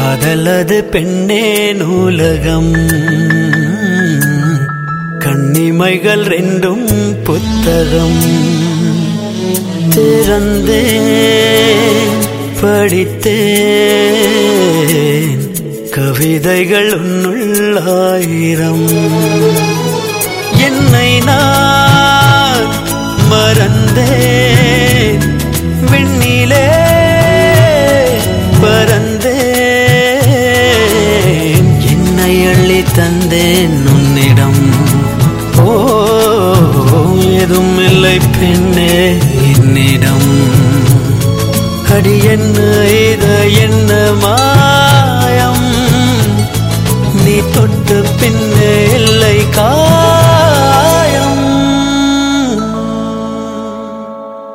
காதலது பெண்ணே நூலகம் கண்ணிமைகள் ரெண்டும் புத்தகம் திறந்தேன் படித்தேன் கவிதைகள் உன்னுள்ளாயிரம் என்னை நான் மறந்தேன் விண்ணிலே பறந்தேன் என்னை அள்ளி தந்தேன் உன்னிடம் ஓ எதுவும் இல்லை பெண்ணே என்னிடம் அடி என்ன இத என்ன மா